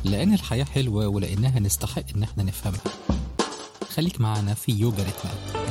لأن الحياة حلوة ولأنها نستحق إن احنا نفهمها خليك معنا في يوجا ريتمات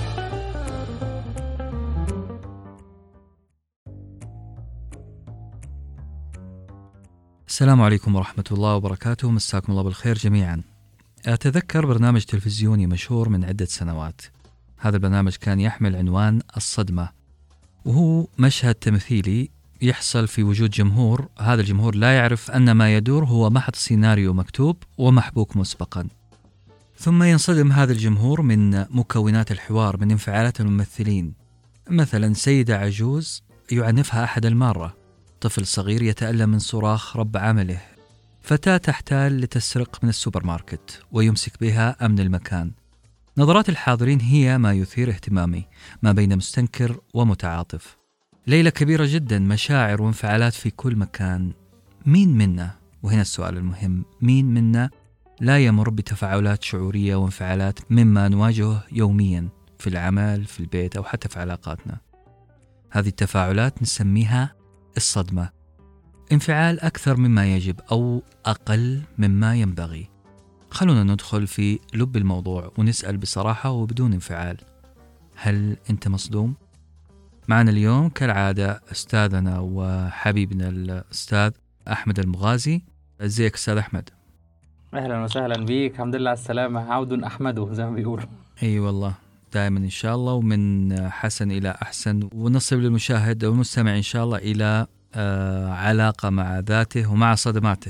السلام عليكم ورحمة الله وبركاته مساكم الله بالخير جميعا أتذكر برنامج تلفزيوني مشهور من عدة سنوات هذا البرنامج كان يحمل عنوان الصدمة وهو مشهد تمثيلي يحصل في وجود جمهور هذا الجمهور لا يعرف أن ما يدور هو محض سيناريو مكتوب ومحبوك مسبقا ثم ينصدم هذا الجمهور من مكونات الحوار من انفعالات الممثلين مثلا سيدة عجوز يعنفها أحد المارة طفل صغير يتألم من صراخ رب عمله فتاة تحتال لتسرق من السوبر ماركت ويمسك بها أمن المكان نظرات الحاضرين هي ما يثير اهتمامي ما بين مستنكر ومتعاطف ليلة كبيرة جدا مشاعر وانفعالات في كل مكان مين منا وهنا السؤال المهم مين منا لا يمر بتفاعلات شعورية وانفعالات مما نواجهه يوميا في العمل في البيت أو حتى في علاقاتنا هذه التفاعلات نسميها الصدمة انفعال أكثر مما يجب أو أقل مما ينبغي خلونا ندخل في لب الموضوع ونسأل بصراحة وبدون انفعال هل أنت مصدوم؟ معنا اليوم كالعادة أستاذنا وحبيبنا الأستاذ أحمد المغازي ازيك أستاذ أحمد؟ اهلا وسهلا بيك الحمد لله على السلامه عود احمده زي ما بيقولوا اي والله دائما ان شاء الله ومن حسن الى احسن ونصل للمشاهد والمستمع ان شاء الله الى آه، علاقه مع ذاته ومع صدماته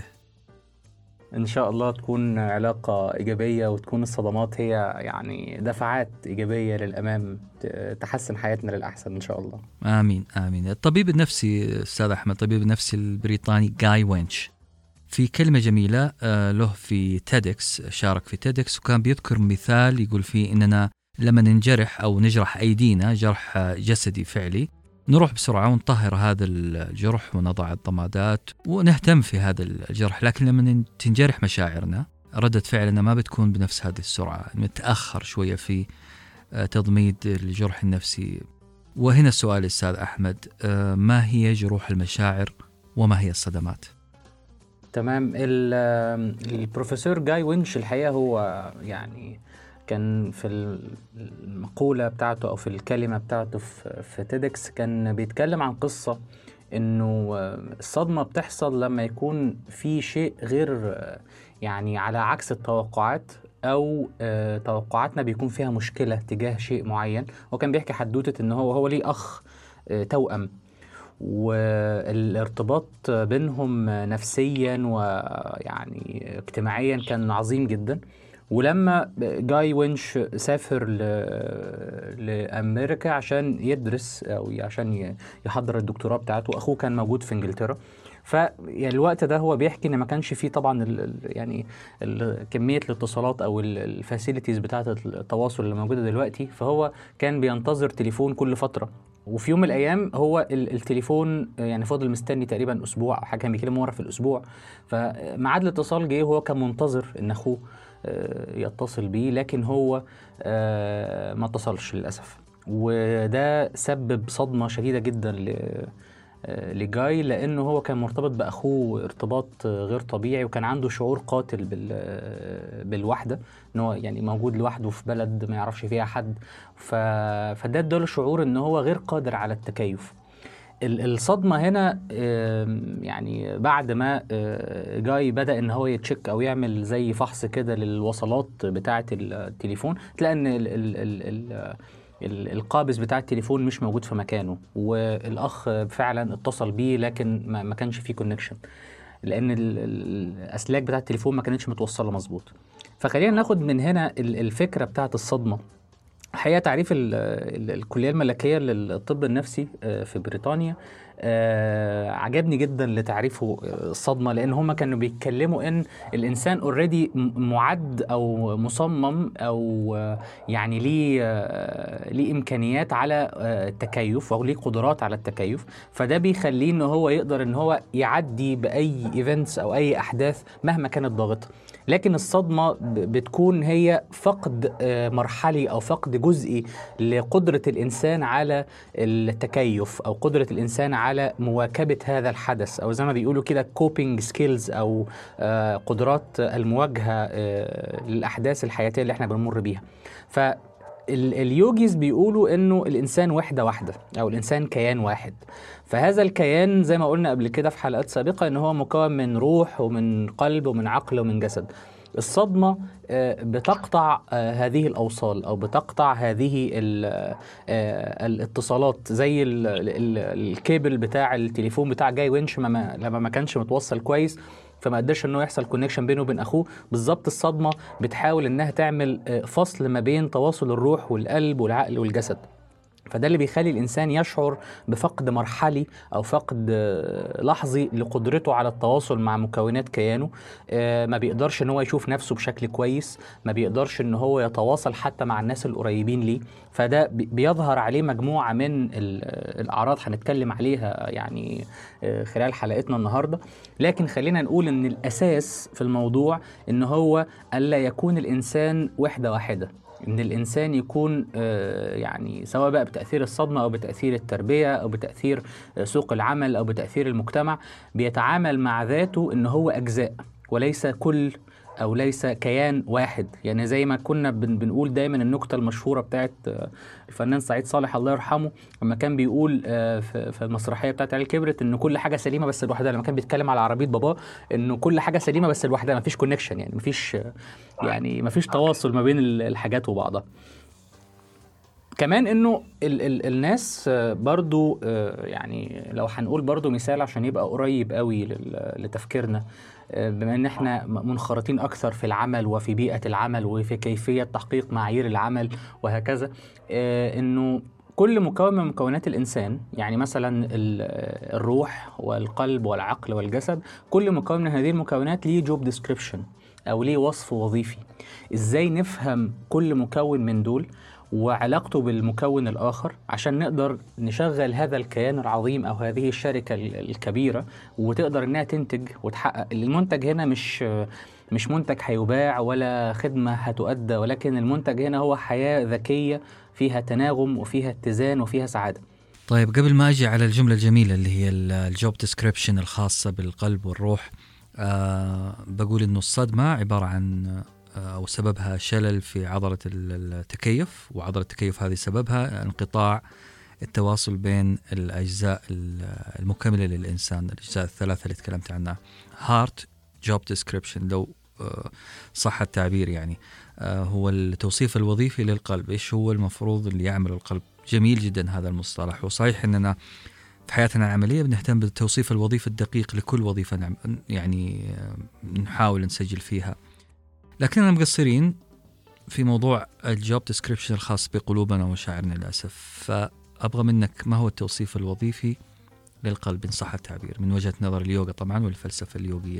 ان شاء الله تكون علاقه ايجابيه وتكون الصدمات هي يعني دفعات ايجابيه للامام ت- تحسن حياتنا للاحسن ان شاء الله امين امين الطبيب النفسي استاذ احمد الطبيب النفسي البريطاني جاي وينش في كلمه جميله آه، له في تيدكس شارك في تيدكس وكان بيذكر مثال يقول فيه اننا لما ننجرح او نجرح ايدينا جرح آه، جسدي فعلي نروح بسرعه ونطهر هذا الجرح ونضع الضمادات ونهتم في هذا الجرح لكن لما ن- تنجرح مشاعرنا ردة فعلنا ما بتكون بنفس هذه السرعه نتاخر شويه في آه، تضميد الجرح النفسي وهنا السؤال استاذ احمد آه، ما هي جروح المشاعر وما هي الصدمات؟ تمام ال- البروفيسور جاي وينش الحقيقه هو يعني كان في المقوله بتاعته او في الكلمه بتاعته في في تيدكس كان بيتكلم عن قصه انه الصدمه بتحصل لما يكون في شيء غير يعني على عكس التوقعات او آه، توقعاتنا بيكون فيها مشكله تجاه شيء معين هو كان بيحكي حدوته ان هو هو ليه اخ آه، توأم والارتباط بينهم نفسيا ويعني اجتماعيا كان عظيم جدا ولما جاي وينش سافر ل... لامريكا عشان يدرس او عشان ي- يحضر الدكتوراه بتاعته اخوه كان موجود في انجلترا فالوقت ده هو بيحكي ان ما كانش فيه طبعا ال... ال- يعني ال... كميه الاتصالات او الفاسيلتيز بتاعه التواصل اللي موجوده دلوقتي فهو كان بينتظر تليفون كل فتره وفي يوم من الايام هو ال- التليفون يعني فضل مستني تقريبا اسبوع او حاجه كان بيكلمه مره في الاسبوع فميعاد الاتصال جه وهو كان منتظر ان اخوه آه، يتصل بيه لكن هو آه، ما اتصلش للاسف وده سبب صدمه شديده جدا ل آه، لجاي لانه هو كان مرتبط باخوه ارتباط آه، غير طبيعي وكان عنده شعور قاتل بال آه، بالوحده ان هو يعني موجود لوحده في بلد ما يعرفش فيها حد ف... فده اداله شعور ان هو غير قادر على التكيف ال- الصدمة هنا آم، يعني بعد ما آه، جاي بدأ ان هو يتشك او يعمل زي فحص كده للوصلات بتاعة التليفون تلاقي ان ال ال ال ال ال- القابض بتاع التليفون مش موجود في مكانه والاخ فعلا اتصل بيه لكن ما ما كانش فيه كونكشن لان ال- ال- الاسلاك بتاعه التليفون ما كانتش متوصله مظبوط فخلينا ناخد من هنا ال- الفكره بتاعه الصدمه الحقيقه تعريف ال ال الكليه الملكيه للطب النفسي آه، في بريطانيا آه، عجبني جدا لتعريفه آه، الصدمه لان هم كانوا بيتكلموا ان الانسان اوريدي معد او مصمم او آه، يعني ليه آه، ليه امكانيات على آه، التكيف او ليه قدرات على التكيف فده بيخليه ان هو يقدر ان هو يعدي باي ايفنتس او اي احداث مهما كانت ضاغطه لكن الصدمه ب- بتكون هي فقد آه، مرحلي او فقد جزئي لقدرة الإنسان على التكيف أو قدرة الإنسان على مواكبة هذا الحدث أو زي ما بيقولوا كده كوبينج سكيلز أو آه، قدرات المواجهة آه، للأحداث الحياتية اللي احنا بنمر بيها ف ال- اليوجيز بيقولوا انه الانسان وحده واحده او الانسان كيان واحد فهذا الكيان زي ما قلنا قبل كده في حلقات سابقه ان هو مكون من روح ومن قلب ومن عقل ومن جسد الصدمة آه، بتقطع آه، هذه الأوصال أو بتقطع هذه ال- آه، الاتصالات زي ال- ال- الكيبل بتاع التليفون بتاع جاي وينش ما- ما- لما ما كانش متوصل كويس فما قدرش انه يحصل كونكشن بينه وبين اخوه بالظبط الصدمه بتحاول انها تعمل آه، فصل ما بين تواصل الروح والقلب والعقل والجسد فده اللي بيخلي الانسان يشعر بفقد مرحلي او فقد آه، لحظي لقدرته على التواصل مع مكونات كيانه آه، ما بيقدرش ان هو يشوف نفسه بشكل كويس ما بيقدرش ان هو يتواصل حتى مع الناس القريبين ليه فده بي- بيظهر عليه مجموعه من ال- آه، الاعراض هنتكلم عليها يعني آه، خلال حلقتنا النهارده لكن خلينا نقول ان الاساس في الموضوع ان هو الا يكون الانسان وحده واحده ان الانسان يكون آه، يعني سواء بقى بتاثير الصدمه او بتاثير التربيه او بتاثير آه، سوق العمل او بتاثير المجتمع بيتعامل مع ذاته ان هو اجزاء وليس كل او ليس كيان واحد يعني زي ما كنا بن بنقول دايما النكته المشهوره بتاعت آه، الفنان سعيد صالح الله يرحمه لما كان بيقول آه، في في المسرحيه بتاعت عيال كبرت ان كل حاجه سليمه بس لوحدها لما كان بيتكلم على عربيه باباه انه كل حاجه سليمه بس لوحدها مفيش كونكشن يعني مفيش آه، يعني مفيش تواصل ما بين ال- الحاجات وبعضها كمان انه ال ال الناس آه، برضو آه، يعني لو هنقول برضو مثال عشان يبقى قريب قوي لل- لتفكيرنا آه، بما ان احنا م- منخرطين اكثر في العمل وفي بيئة العمل وفي كيفية تحقيق معايير العمل وهكذا آه، انه كل مكون من مكونات الانسان يعني مثلا ال- آه، الروح والقلب والعقل والجسد كل مكون من هذه المكونات ليه جوب ديسكريبشن او ليه وصف وظيفي ازاي نفهم كل مكون من دول وعلاقته بالمكون الآخر عشان نقدر نشغل هذا الكيان العظيم أو هذه الشركة ال- الكبيرة وتقدر إنها تنتج وتحقق المنتج هنا مش مش منتج هيباع ولا خدمة هتؤدى ولكن المنتج هنا هو حياة ذكية فيها تناغم وفيها اتزان وفيها سعادة طيب قبل ما اجي على الجمله الجميله اللي هي الجوب ديسكريبشن الخاصه بالقلب والروح آه بقول انه الصدمه عباره عن آه، او سببها شلل في عضله ال- التكيف وعضله التكيف هذه سببها انقطاع التواصل بين الاجزاء ال- المكمله للانسان الاجزاء الثلاثه اللي تكلمت عنها هارت جوب ديسكريبشن لو آه، صح التعبير يعني آه، هو التوصيف الوظيفي للقلب ايش هو المفروض اللي يعمل القلب جميل جدا هذا المصطلح وصحيح اننا في حياتنا العمليه بنهتم بالتوصيف الوظيفي الدقيق لكل وظيفه نعم يعني آه، نحاول نسجل فيها لكننا مقصرين في موضوع الجوب ديسكريبشن الخاص بقلوبنا ومشاعرنا للاسف فابغى منك ما هو التوصيف الوظيفي للقلب ان صح التعبير من وجهه نظر اليوغا طبعا والفلسفه اليوغيه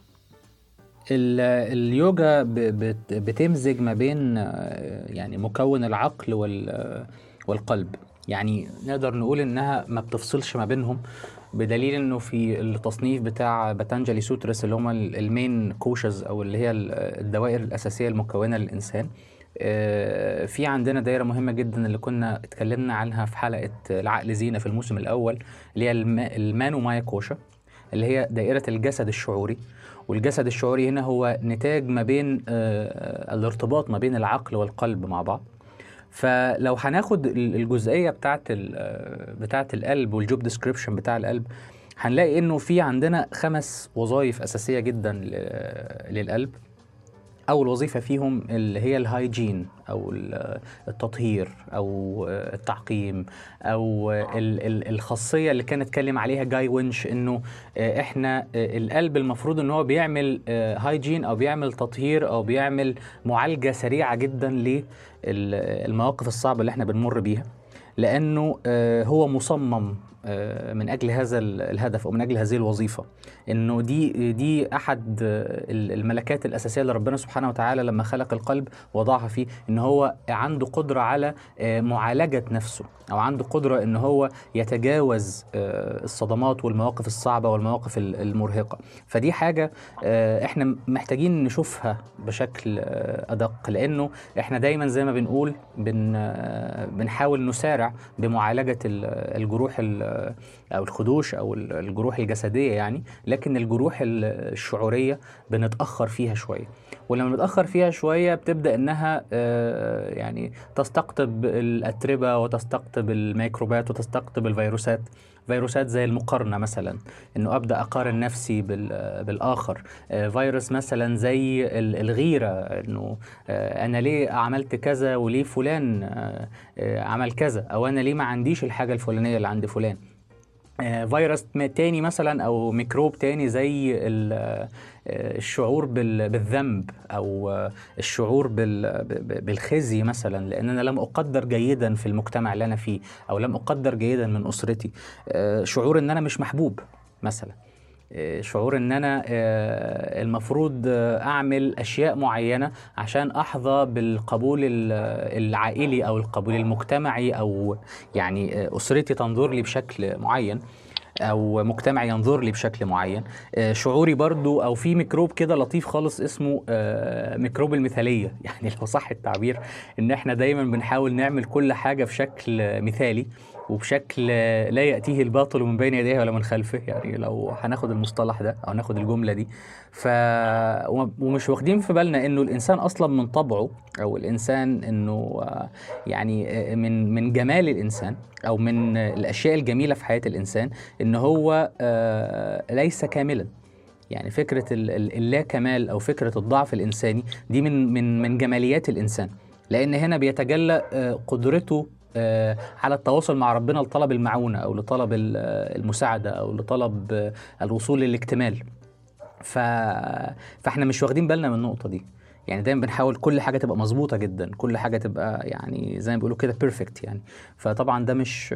ال- اليوجا ب- بت- بتمزج ما بين آه، يعني مكون العقل وال- آه، والقلب يعني نقدر نقول انها ما بتفصلش ما بينهم بدليل انه في التصنيف بتاع باتانجالي سوترس اللي هم ال- المين كوشز او اللي هي ال- الدوائر الاساسيه المكونه للانسان آه، في عندنا دايره مهمه جدا اللي كنا اتكلمنا عنها في حلقه العقل زينه في الموسم الاول اللي هي الم- المانو مايا كوشا اللي هي دائره الجسد الشعوري والجسد الشعوري هنا هو نتاج ما بين آه، الارتباط ما بين العقل والقلب مع بعض فلو هناخد ال- الجزئيه بتاعت ال- آه، بتاعت القلب والجوب ديسكريبشن بتاع القلب هنلاقي انه في عندنا خمس وظائف اساسيه جدا ل- للقلب اول وظيفه فيهم اللي هي الهايجين او ال- التطهير او التعقيم او ال- ال- الخاصيه اللي كان اتكلم عليها جاي وينش انه احنا القلب المفروض ان هو بيعمل هايجين او بيعمل تطهير او بيعمل معالجه سريعه جدا للمواقف الصعبه اللي احنا بنمر بيها لانه آه، هو مصمم آه، من اجل هذا ال- الهدف او من اجل هذه الوظيفه انه دي دي احد آه، ال- الملكات الاساسيه اللي ربنا سبحانه وتعالى لما خلق القلب وضعها فيه ان هو عنده قدره على آه، معالجه نفسه او عنده قدره ان هو يتجاوز آه، الصدمات والمواقف الصعبه والمواقف ال- المرهقه فدي حاجه آه، احنا محتاجين نشوفها بشكل آه، ادق لانه احنا دايما زي ما بنقول بن آه، بنحاول نسارع بمعالجه ال- الجروح ال- او الخدوش او ال- الجروح الجسديه يعني لكن الجروح ال- الشعوريه بنتاخر فيها شويه ولما بنتاخر فيها شويه بتبدا انها آه، يعني تستقطب الاتربه وتستقطب الميكروبات وتستقطب الفيروسات فيروسات زي المقارنه مثلا انه ابدا اقارن نفسي بال- بالاخر آه، فيروس مثلا زي ال- الغيره انه آه، انا ليه عملت كذا وليه فلان آه، آه، عمل كذا او انا ليه ما عنديش الحاجه الفلانيه اللي عند فلان آه، فيروس م- تاني مثلا او ميكروب تاني زي ال- آه، الشعور بال- بالذنب او آه، الشعور بال- ب- ب- بالخزي مثلا لان انا لم اقدر جيدا في المجتمع اللي انا فيه او لم اقدر جيدا من اسرتي آه، شعور ان انا مش محبوب مثلا آه، شعور ان انا آه، المفروض آه، اعمل اشياء معينه عشان احظى بالقبول ال- العائلي او القبول المجتمعي او يعني آه، اسرتي تنظر لي بشكل معين او مجتمعي ينظر لي بشكل معين آه، شعوري برضو او في ميكروب كده لطيف خالص اسمه آه، ميكروب المثاليه يعني لو صح التعبير ان احنا دايما بنحاول نعمل كل حاجه بشكل مثالي وبشكل لا ياتيه الباطل من بين يديه ولا من خلفه يعني لو هناخد المصطلح ده او ناخد الجمله دي ف وم- ومش واخدين في بالنا انه الانسان اصلا من طبعه او الانسان انه آه، يعني آه، من من جمال الانسان او من آه، الاشياء الجميله في حياه الانسان ان هو آه، ليس كاملا يعني فكره ال- ال- اللا كمال او فكره الضعف الانساني دي من من من جماليات الانسان لان هنا بيتجلى آه، قدرته آه، على التواصل مع ربنا لطلب المعونه او لطلب ال- آه، المساعده او لطلب آه، الوصول للاكتمال ف... فاحنا مش واخدين بالنا من النقطه دي يعني دايما بنحاول كل حاجه تبقى مظبوطه جدا كل حاجه تبقى يعني زي ما بيقولوا كده بيرفكت يعني فطبعا ده مش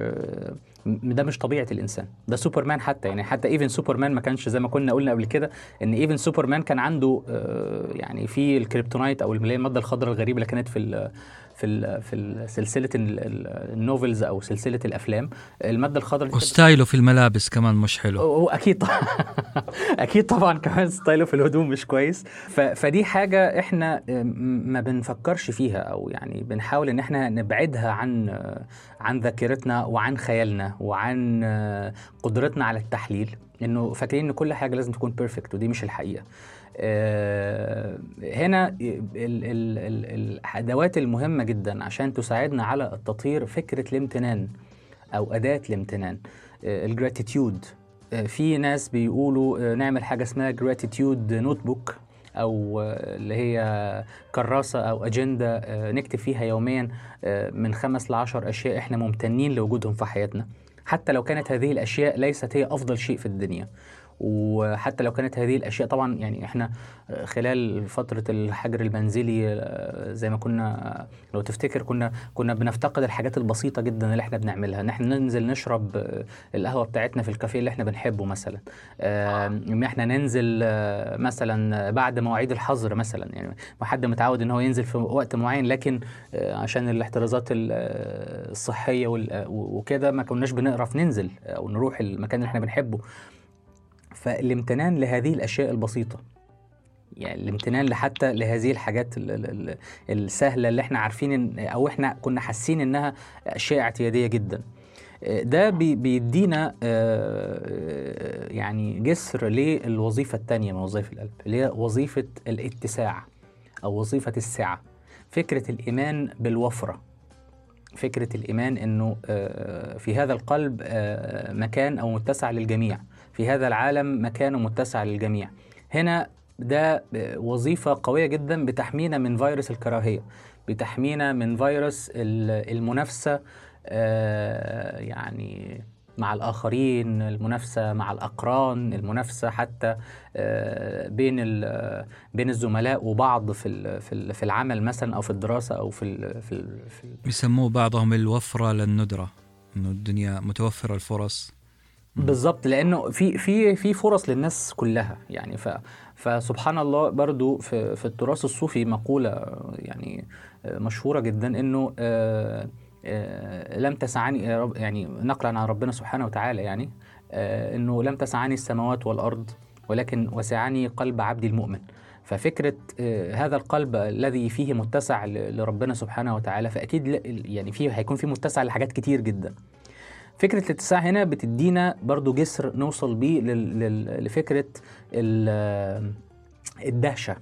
م- ده مش طبيعه الانسان ده سوبرمان حتى يعني حتى ايفن سوبرمان ما كانش زي ما كنا قلنا قبل كده ان ايفن سوبرمان كان عنده آه، يعني في الكريبتونايت او اللي هي الماده الخضراء الغريبه اللي كانت في ال في ال في ال- سلسله ال- ال- النوفلز او سلسله الافلام الماده الخضراء دي كانت وستايله في الملابس كمان مش حلو هو اكيد طبعا اكيد طبعا كمان ستايله في الهدوم مش كويس ف... فدي حاجه احنا م- ما بنفكرش فيها او يعني بنحاول ان احنا نبعدها عن عن ذاكرتنا وعن خيالنا وعن قدرتنا على التحليل انه فاكرين ان كل حاجه لازم تكون بيرفكت ودي مش الحقيقه آه، هنا ال- ال- ال- الادوات المهمه جدا عشان تساعدنا على التطهير فكره الامتنان او اداه الامتنان الجراتيتيود في ناس بيقولوا آه، نعمل حاجه اسمها جراتيتيود نوت بوك او آه، اللي هي كراسه او اجنده آه، نكتب فيها يوميا آه، من خمس لعشر اشياء احنا ممتنين لوجودهم في حياتنا حتى لو كانت هذه الاشياء ليست هي افضل شيء في الدنيا وحتى لو كانت هذه الاشياء طبعا يعني احنا خلال فتره الحجر المنزلي آه، زي ما كنا لو تفتكر كنا كنا بنفتقد الحاجات البسيطه جدا اللي احنا بنعملها ان احنا ننزل نشرب آه، القهوه بتاعتنا في الكافيه اللي احنا بنحبه مثلا آه، ان احنا ننزل آه، مثلا بعد مواعيد الحظر مثلا يعني ما حد متعود ان هو ينزل في وقت معين لكن آه، عشان الاحترازات ال- آه، الصحيه وال- وكده ما كناش بنعرف ننزل او نروح المكان اللي احنا بنحبه فالامتنان لهذه الاشياء البسيطه يعني الامتنان لحتى لهذه الحاجات ال- ال- ال- السهله اللي احنا عارفين إن او احنا كنا حاسين انها اشياء اعتياديه جدا ده بي- بيدينا آه، يعني جسر للوظيفه الثانيه من وظائف القلب اللي هي وظيفه الاتساع او وظيفه السعه فكره الايمان بالوفره فكره الايمان انه آه، في هذا القلب آه، مكان او متسع للجميع في هذا العالم مكان متسع للجميع هنا ده وظيفة قوية جدا بتحمينا من فيروس الكراهية بتحمينا من فيروس ال- المنافسة آه، يعني مع الآخرين المنافسة مع الأقران المنافسة حتى آه، بين ال- بين الزملاء وبعض في ال- في ال- في العمل مثلا أو في الدراسة أو في ال- في ال- في ال- بيسموه بعضهم الوفرة للندرة انه الدنيا متوفرة الفرص بالظبط لانه في في في فرص للناس كلها يعني ف فسبحان الله برضو في في التراث الصوفي مقوله يعني مشهوره جدا انه آه، آه، لم تسعني يا رب- يعني نقلا عن ربنا سبحانه وتعالى يعني آه، انه لم تسعني السماوات والارض ولكن وسعني قلب عبدي المؤمن ففكره آه، هذا القلب الذي فيه متسع ل- لربنا سبحانه وتعالى فاكيد لا- يعني فيه هيكون فيه متسع لحاجات كتير جدا فكره الاتساع هنا بتدينا برضو جسر نوصل بيه لل- لل- لفكره ال- الدهشه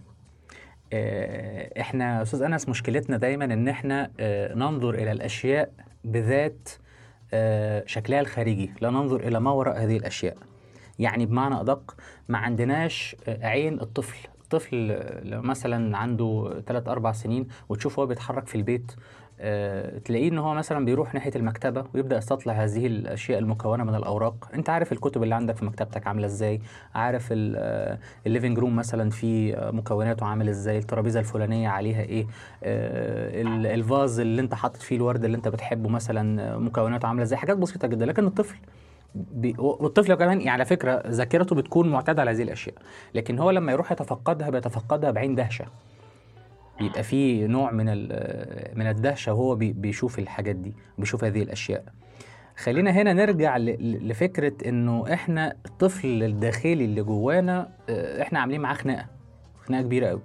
آه، احنا يا استاذ انس مشكلتنا دايما ان احنا آه، ننظر الى الاشياء بذات آه، شكلها الخارجي لا ننظر الى ما وراء هذه الاشياء يعني بمعنى ادق ما عندناش آه، عين الطفل الطفل آه، لو مثلا عنده 3 4 سنين وتشوف هو بيتحرك في البيت آه، تلاقيه ان هو مثلا بيروح ناحيه المكتبه ويبدا يستطلع هذه الاشياء المكونه من الاوراق انت عارف الكتب اللي عندك في مكتبتك عامله ازاي عارف الليفنج روم مثلا في آه، مكوناته عامل ازاي الترابيزه الفلانيه عليها ايه آه، ال- الفاز اللي انت حاطط فيه الورد اللي انت بتحبه مثلا آه، مكوناته عامله ازاي حاجات بسيطه جدا لكن الطفل بي... والطفل كمان يعني على فكره ذاكرته بتكون معتاده على هذه الاشياء لكن هو لما يروح يتفقدها بيتفقدها بعين دهشه بيبقى في نوع من ال- من الدهشه وهو بي- بيشوف الحاجات دي بيشوف هذه الاشياء خلينا هنا نرجع ل- ل- لفكره انه احنا الطفل الداخلي اللي جوانا آه، احنا عاملين معاه خناقه خناقه كبيره قوي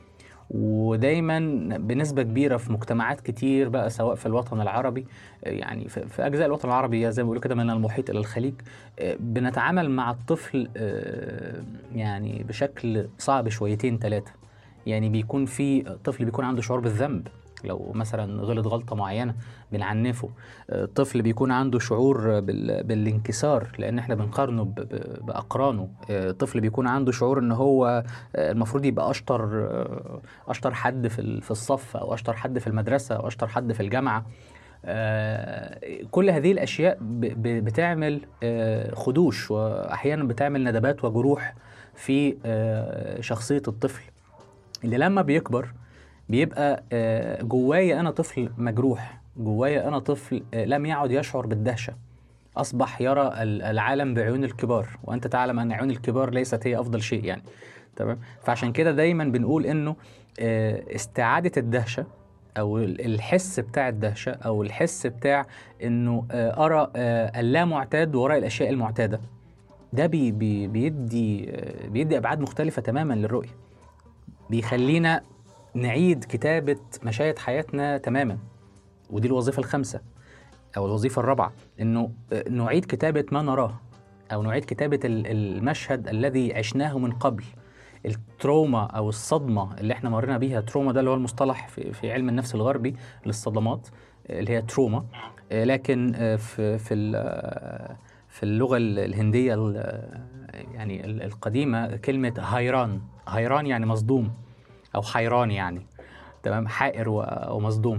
ودايما بنسبه كبيره في مجتمعات كتير بقى سواء في الوطن العربي آه، يعني في في اجزاء الوطن العربي زي ما بيقولوا كده من المحيط الى الخليج آه، بنتعامل مع الطفل آه، يعني بشكل صعب شويتين ثلاثه يعني بيكون في طفل بيكون عنده شعور بالذنب لو مثلا غلط غلطه معينه بنعنفه آه، طفل بيكون عنده شعور بال- بالانكسار لان احنا بنقارنه ب- ب- باقرانه آه، طفل بيكون عنده شعور ان هو آه، المفروض يبقى اشطر آه، اشطر حد في ال- في الصف او اشطر حد في المدرسه او اشطر حد في الجامعه آه، كل هذه الاشياء ب- ب- بتعمل آه، خدوش واحيانا بتعمل ندبات وجروح في آه، شخصيه الطفل اللي لما بيكبر بيبقى آه، جوايا انا طفل مجروح جوايا انا طفل آه، لم يعد يشعر بالدهشه اصبح يرى ال- العالم بعيون الكبار وانت تعلم ان عيون الكبار ليست هي افضل شيء يعني تمام فعشان كده دايما بنقول انه آه، استعاده الدهشه او ال- الحس بتاع الدهشه او الحس بتاع انه آه، ارى آه، اللامعتاد وراء الاشياء المعتاده ده بي بي بيدي آه، بيدي ابعاد مختلفه تماما للرؤيه بيخلينا نعيد كتابة مشاهد حياتنا تماما ودي الوظيفة الخامسة أو الوظيفة الرابعة إنه آه، نعيد كتابة ما نراه أو نعيد كتابة ال- المشهد الذي عشناه من قبل التروما أو الصدمة اللي احنا مرينا بيها تروما ده اللي هو المصطلح في, في علم النفس الغربي للصدمات آه، اللي هي تروما آه، لكن آه، في في ال- آه، في اللغة ال- الهندية ال- يعني ال- القديمة كلمة هيران هيران يعني مصدوم او حيران يعني تمام حائر و- ومصدوم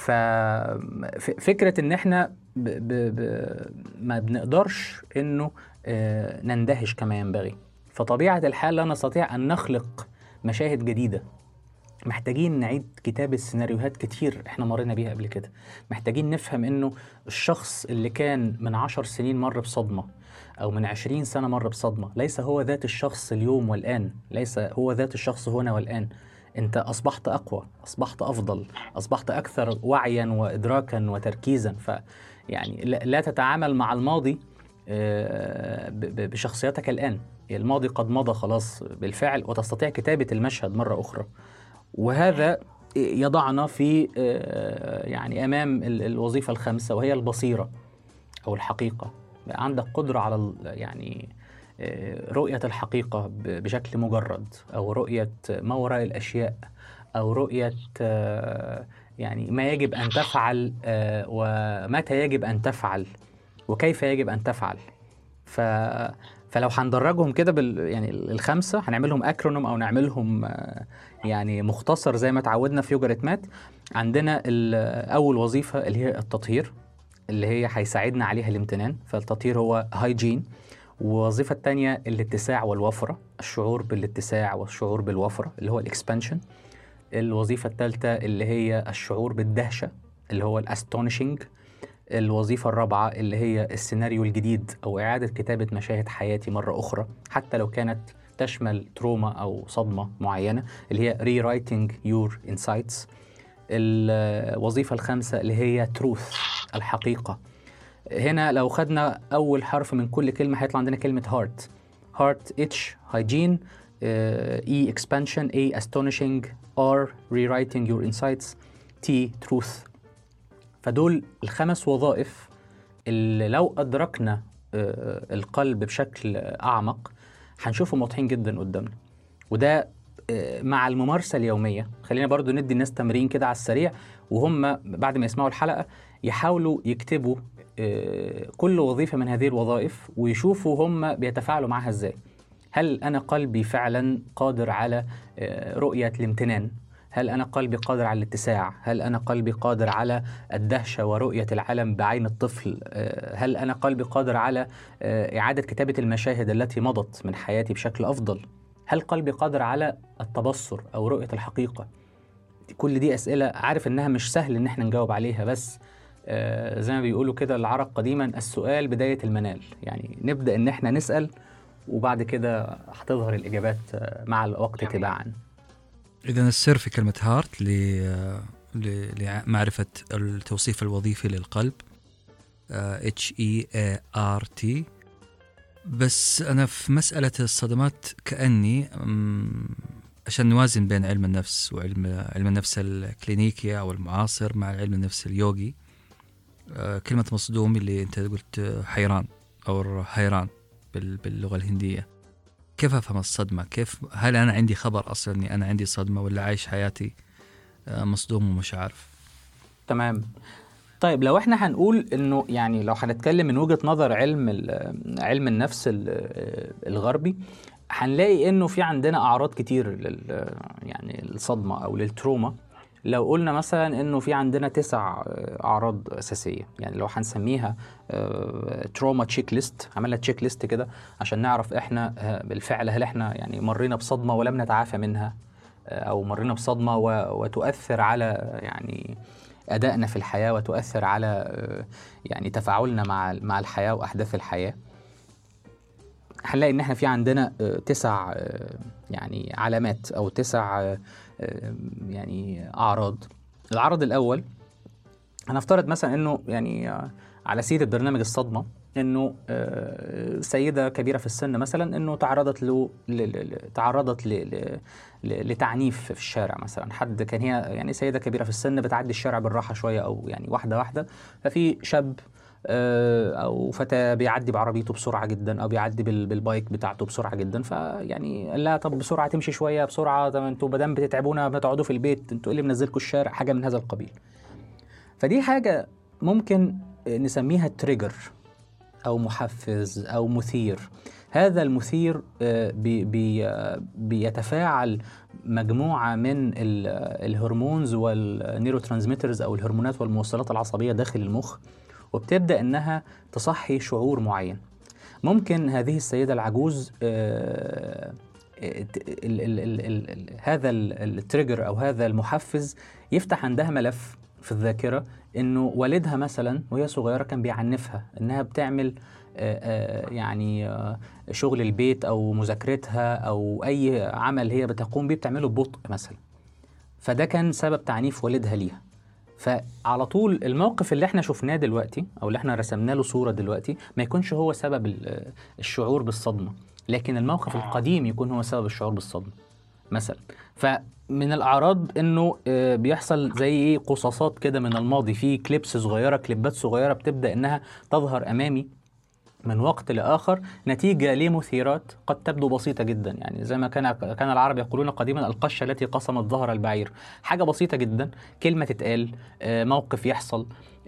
ففكره ان احنا ب ب ب ما بنقدرش انه آه، نندهش كما ينبغي فطبيعه الحال لا نستطيع ان نخلق مشاهد جديده محتاجين نعيد كتابة سيناريوهات كتير احنا مرينا بيها قبل كده محتاجين نفهم انه الشخص اللي كان من عشر سنين مر بصدمة او من عشرين سنة مر بصدمة ليس هو ذات الشخص اليوم والآن ليس هو ذات الشخص هنا والآن انت اصبحت اقوى اصبحت افضل اصبحت اكثر وعيا وادراكا وتركيزا ف يعني لا لا تتعامل مع الماضي آه، ب- ب- بشخصيتك الان الماضي قد مضى خلاص بالفعل وتستطيع كتابة المشهد مرة أخرى وهذا يضعنا في آه، يعني امام ال- الوظيفه الخامسه وهي البصيره او الحقيقه بقى عندك قدره على ال- يعني آه، رؤيه الحقيقه ب- بشكل مجرد او رؤيه ما وراء الاشياء او رؤيه آه، يعني ما يجب ان تفعل آه، ومتى يجب ان تفعل وكيف يجب ان تفعل ف فلو هندرجهم كده بال يعني الخمسه هنعملهم اكرونوم او نعملهم آه، يعني مختصر زي ما اتعودنا في يوجا ريتمات عندنا ال- اول وظيفه اللي هي التطهير اللي هي هيساعدنا عليها الامتنان فالتطهير هو هايجين والوظيفه الثانيه الاتساع والوفره الشعور بالاتساع والشعور بالوفره اللي هو الاكسبانشن الوظيفه الثالثه اللي هي الشعور بالدهشه اللي هو الاستونيشنج الوظيفة الرابعة اللي هي السيناريو الجديد أو إعادة كتابة مشاهد حياتي مرة أخرى حتى لو كانت تشمل تروما أو صدمة معينة اللي هي rewriting your insights الوظيفة الخامسة اللي هي truth الحقيقة هنا لو خدنا أول حرف من كل كلمة هيطلع عندنا كلمة heart heart H hygiene uh, E expansion A astonishing R rewriting your insights T truth فدول الخمس وظائف اللي لو أدركنا آه، القلب بشكل أعمق هنشوفهم واضحين جدا قدامنا وده آه، مع الممارسة اليومية خلينا برضو ندي الناس تمرين كده على السريع وهم بعد ما يسمعوا الحلقة يحاولوا يكتبوا آه، كل وظيفة من هذه الوظائف ويشوفوا هم بيتفاعلوا معها ازاي هل أنا قلبي فعلا قادر على آه، رؤية الامتنان هل أنا قلبي قادر على الاتساع؟ هل أنا قلبي قادر على الدهشة ورؤية العالم بعين الطفل؟ آه، هل أنا قلبي قادر على آه، إعادة كتابة المشاهد التي مضت من حياتي بشكل أفضل؟ هل قلبي قادر على التبصر أو رؤية الحقيقة؟ كل دي أسئلة عارف إنها مش سهل إن إحنا نجاوب عليها بس آه، زي ما بيقولوا كده العرب قديما السؤال بداية المنال يعني نبدأ إن إحنا نسأل وبعد كده هتظهر الإجابات آه، مع الوقت تباعا إذا السر في كلمة هارت لمعرفة التوصيف الوظيفي للقلب اتش اي اي ار تي بس أنا في مسألة الصدمات كأني مم، عشان نوازن بين علم النفس وعلم علم النفس الكلينيكي أو المعاصر مع علم النفس اليوغي آه، كلمة مصدوم اللي أنت قلت آه، حيران أو حيران بال- باللغة الهندية كيف افهم الصدمه؟ كيف هل انا عندي خبر اصلا اني انا عندي صدمه ولا عايش حياتي آه، مصدوم ومش عارف؟ تمام طيب لو احنا هنقول انه يعني لو هنتكلم من وجهة نظر علم ال- علم النفس ال- الغربي هنلاقي انه في عندنا اعراض كتير لل يعني الصدمة او للتروما لو قلنا مثلا انه في عندنا تسع اعراض اساسيه يعني لو هنسميها تروما تشيك ليست عملنا تشيك ليست كده عشان نعرف احنا آه، بالفعل هل احنا يعني مرينا بصدمه ولم نتعافى منها آه، او مرينا بصدمه و- وتؤثر على يعني ادائنا في الحياه وتؤثر على آه، يعني تفاعلنا مع مع الحياه واحداث الحياه هنلاقي ان احنا في عندنا آه، تسع آه، يعني علامات او تسع آه، آه، يعني اعراض العرض الاول هنفترض مثلا انه يعني آه، على سيره برنامج الصدمه انه آه، سيده كبيره في السن مثلا انه تعرضت له ل- ل- ل- تعرضت ل- ل- ل- لتعنيف في الشارع مثلا حد كان هي يعني سيده كبيره في السن بتعدي الشارع بالراحه شويه او يعني واحده واحده ففي شاب آه، او فتى بيعدي بعربيته بسرعه جدا او بيعدي بال- بالبايك بتاعته بسرعه جدا فيعني قال لها طب بسرعه تمشي شويه بسرعه طب انتوا ما دام بتتعبونا ما تقعدوا في البيت انتوا ايه اللي منزلكوا الشارع حاجه من هذا القبيل فدي حاجه ممكن نسميها تريجر او محفز او مثير هذا المثير آه، بي بي آه، بيتفاعل مجموعه من ال- الهرمونز والنيرو ترانسميترز او الهرمونات والموصلات العصبيه داخل المخ وبتبدا انها تصحي شعور معين ممكن هذه السيده العجوز آه، ال- ال- ال- ال- ال- هذا ال- التريجر او هذا المحفز يفتح عندها ملف في الذاكره انه والدها مثلا وهي صغيره كان بيعنفها انها بتعمل آه، آه، يعني آه، شغل البيت او مذاكرتها او اي عمل هي بتقوم بيه بتعمله ببطء مثلا فده كان سبب تعنيف والدها ليها فعلى طول الموقف اللي احنا شفناه دلوقتي او اللي احنا رسمنا له صوره دلوقتي ما يكونش هو سبب ال- الشعور بالصدمه لكن الموقف القديم يكون هو سبب الشعور بالصدمه مثلا فمن الاعراض انه آه، بيحصل زي ايه قصاصات كده من الماضي في كليبس صغيره كليبات صغيره بتبدا انها تظهر امامي من وقت لاخر نتيجه لمثيرات قد تبدو بسيطه جدا يعني زي ما كان كان العرب يقولون قديما القشه التي قصمت ظهر البعير حاجه بسيطه جدا كلمه تتقال آه، موقف يحصل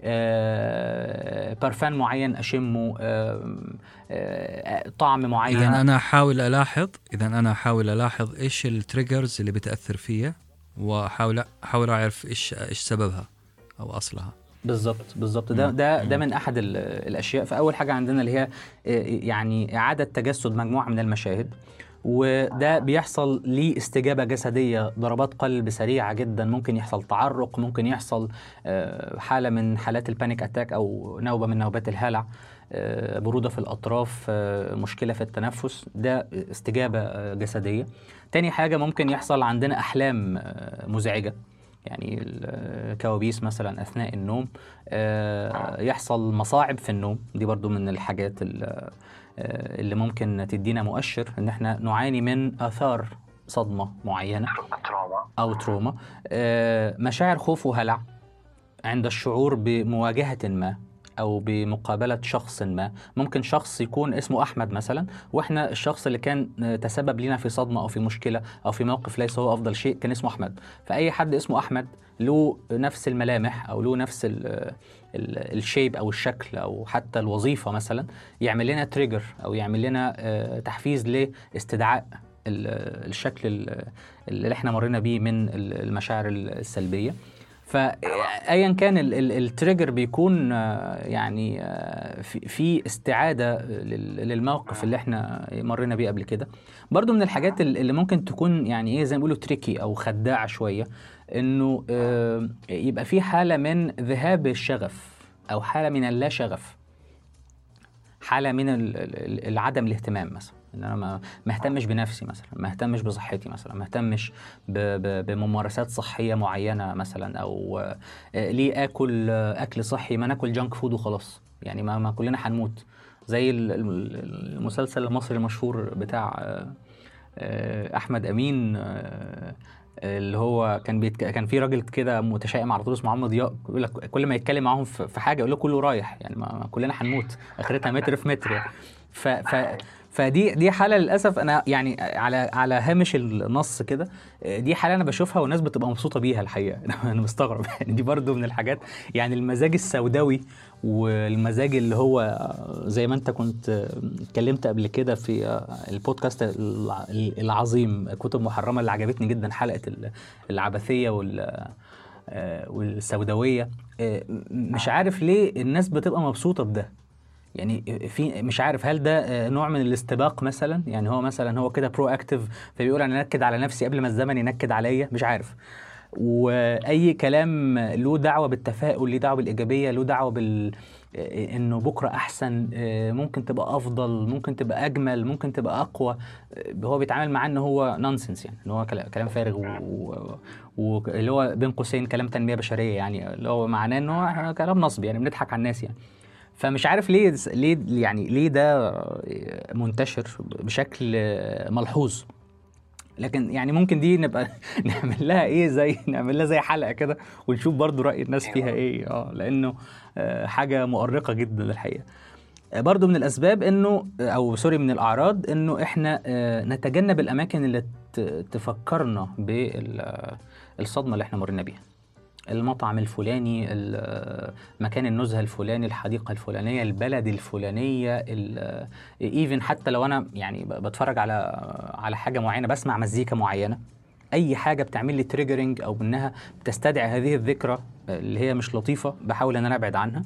آه، برفان معين اشمه آه، آه، طعم معين اذا انا احاول الاحظ اذا انا احاول الاحظ ايش التريجرز اللي بتاثر فيا واحاول احاول اعرف ايش ايش سببها او اصلها بالظبط بالظبط ده ده ده من احد ال- الاشياء فاول حاجه عندنا اللي هي آه، يعني اعاده تجسد مجموعه من المشاهد وده بيحصل ليه استجابة جسدية ضربات قلب سريعة جدا ممكن يحصل تعرق ممكن يحصل آه، حالة من حالات البانيك أتاك أو نوبة من نوبات الهلع آه، برودة في الأطراف آه، مشكلة في التنفس ده استجابة آه، جسدية تاني حاجة ممكن يحصل عندنا أحلام آه، مزعجة يعني الكوابيس مثلا أثناء النوم آه، يحصل مصاعب في النوم دي برضو من الحاجات ال- آه، اللي ممكن تدينا مؤشر ان احنا نعاني من اثار صدمه معينه تروما او تروما آه، مشاعر خوف وهلع عند الشعور بمواجهه ما او بمقابله شخص ما ممكن شخص يكون اسمه احمد مثلا واحنا الشخص اللي كان آه، تسبب لنا في صدمه او في مشكله او في موقف ليس هو افضل شيء كان اسمه احمد فاي حد اسمه احمد له نفس الملامح او له نفس ال- ال- الشيب او الشكل او حتى الوظيفه مثلا يعمل لنا تريجر او يعمل لنا آه، تحفيز لاستدعاء ال- الشكل ال- اللي احنا مرينا بيه من ال- المشاعر السلبيه فايا كان ال- ال- التريجر بيكون آه، يعني آه، في- في استعاده لل- للموقف اللي احنا مرينا بيه قبل كده برضو من الحاجات ال- اللي ممكن تكون يعني ايه زي ما بيقولوا تريكي او خداعه شويه انه آه، يبقى في حاله من ذهاب الشغف او حاله من اللا شغف حاله من ال- ال- العدم الاهتمام مثلا ان انا ما ما اهتمش بنفسي مثلا ما اهتمش بصحتي مثلا ما اهتمش ب- ب- بممارسات صحيه معينه مثلا او آه، ليه اكل آه، اكل صحي ما ناكل جانك فود وخلاص يعني ما, ما كلنا هنموت زي ال- ال- المسلسل المصري المشهور بتاع آه، آه، احمد امين آه، اللي هو كان بيتك... كان في راجل كده متشائم على طول اسمه محمد ضياء يقول لك كل ما يتكلم معاهم في في حاجه يقول له كله رايح يعني ما ما كلنا هنموت اخرتها متر في متر يعني ف... ف... فدي دي حاله للاسف انا يعني على على هامش النص كده دي حاله انا بشوفها والناس بتبقى مبسوطه بيها الحقيقه انا مستغرب يعني دي برضو من الحاجات يعني المزاج السوداوي والمزاج اللي هو زي ما انت كنت اتكلمت قبل كده في البودكاست الع- العظيم كتب محرمه اللي عجبتني جدا حلقه ال- العبثيه وال آه، والسوداويه آه، مش عارف ليه الناس بتبقى مبسوطه بده يعني في مش عارف هل ده آه، نوع من الاستباق مثلا يعني هو مثلا هو كده برو اكتيف فبيقول انا انكد على نفسي قبل ما الزمن ينكد عليا مش عارف واي كلام له دعوه بالتفاؤل له دعوه بالايجابيه له دعوه بال آه، انه بكره احسن آه، ممكن تبقى افضل ممكن تبقى اجمل ممكن تبقى اقوى آه، هو بيتعامل معاه ان هو نونسنس يعني ان هو كلا- كلام فارغ و- و- واللي هو بين قوسين كلام تنميه بشريه يعني اللي هو معناه ان هو كلام نصب يعني بنضحك على الناس يعني فمش عارف ليه ليه يعني ليه ده منتشر بشكل ملحوظ لكن يعني ممكن دي نبقى نعمل لها ايه زي نعمل لها زي حلقه كده ونشوف برضو راي الناس فيها ايه اه لانه آه، حاجه مؤرقه جدا الحقيقه آه، برضو من الاسباب انه او سوري من الاعراض انه احنا آه، نتجنب الاماكن اللي ت- تفكرنا بالصدمه اللي احنا مرينا بيها المطعم الفلاني ال- مكان النزهه الفلاني الحديقه الفلانيه البلد الفلانيه ايفن حتى لو انا يعني ب- بتفرج على على حاجه معينه بسمع مزيكا معينه اي حاجه بتعمل لي تريجرنج او انها بتستدعي هذه الذكرى اللي هي مش لطيفه بحاول ان انا ابعد عنها